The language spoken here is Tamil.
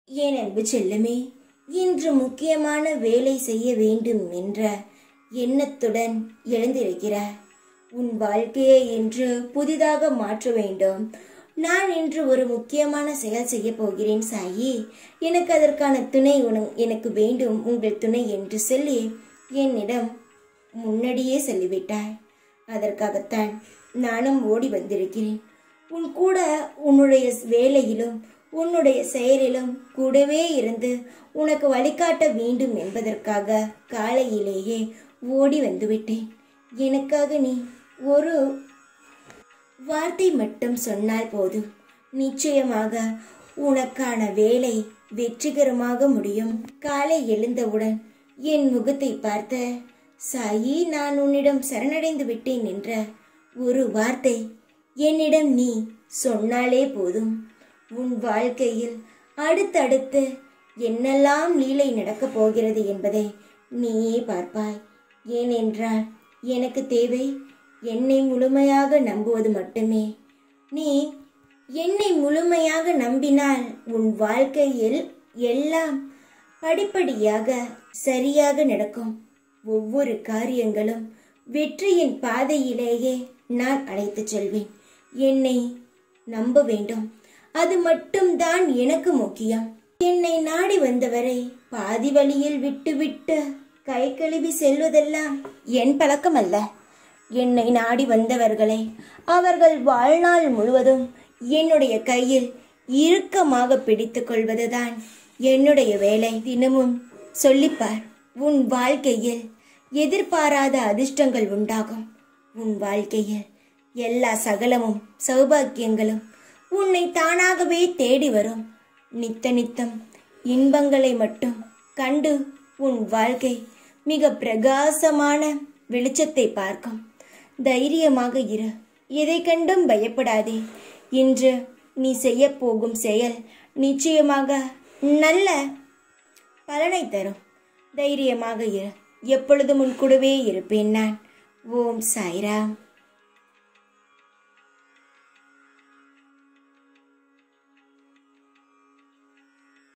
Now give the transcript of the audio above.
என் அன்பு செல்லமே இன்று முக்கியமான வேலை செய்ய வேண்டும் என்ற எண்ணத்துடன் எழுந்திருக்கிறார் உன் வாழ்க்கையை இன்று புதிதாக மாற்ற வேண்டும் நான் இன்று ஒரு முக்கியமான செயல் செய்ய போகிறேன் சாயி எனக்கு அதற்கான துணை உன- எனக்கு வேண்டும் உங்கள் துணை என்று சொல்லி என்னிடம் முன்னாடியே சொல்லிவிட்டாய் அதற்காகத்தான் நானும் ஓடி வந்திருக்கிறேன் உன் கூட உன்னுடைய வேலையிலும் உன்னுடைய செயலிலும் கூடவே இருந்து உனக்கு வழிகாட்ட வேண்டும் என்பதற்காக காலையிலேயே ஓடி வந்துவிட்டேன் எனக்காக நீ ஒரு வார்த்தை மட்டும் சொன்னால் போதும் நிச்சயமாக உனக்கான வேலை வெற்றிகரமாக முடியும் காலை எழுந்தவுடன் என் முகத்தை பார்த்த சாயி நான் உன்னிடம் சரணடைந்து விட்டேன் என்ற ஒரு வார்த்தை என்னிடம் நீ சொன்னாலே போதும் உன் வாழ்க்கையில் அடுத்தடுத்து என்னெல்லாம் லீலை நடக்கப் போகிறது என்பதை நீயே பார்ப்பாய் ஏனென்றால் எனக்கு தேவை என்னை முழுமையாக நம்புவது மட்டுமே நீ என்னை முழுமையாக நம்பினால் உன் வாழ்க்கையில் எல்லாம் படிப்படியாக சரியாக நடக்கும் ஒவ்வொரு காரியங்களும் வெற்றியின் பாதையிலேயே நான் அழைத்துச் செல்வேன் என்னை நம்ப வேண்டும் அது மட்டும்தான் எனக்கு முக்கியம் என்னை நாடி வந்தவரை பாதி வழியில் விட்டுவிட்டு கை கழுவி செல்வதெல்லாம் என் பழக்கம் அல்ல என்னை நாடி வந்தவர்களை அவர்கள் வாழ்நாள் முழுவதும் என்னுடைய கையில் இறுக்கமாக பிடித்துக் கொள்வதுதான் என்னுடைய வேலை தினமும் சொல்லிப்பார் உன் வாழ்க்கையில் எதிர்பாராத அதிர்ஷ்டங்கள் உண்டாகும் உன் வாழ்க்கையில் எல்லா சகலமும் சௌபாக்கியங்களும் உன்னை தானாகவே தேடி வரும் நித்த நித்தம் இன்பங்களை மட்டும் கண்டு உன் வாழ்க்கை மிக பிரகாசமான வெளிச்சத்தை பார்க்கும் தைரியமாக இரு எதை கண்டும் பயப்படாதே இன்று நீ செய்ய போகும் செயல் நிச்சயமாக நல்ல பலனை தரும் தைரியமாக இரு எப்பொழுதும் உன் கூடவே இருப்பேன் நான் ஓம் சாய்ராம்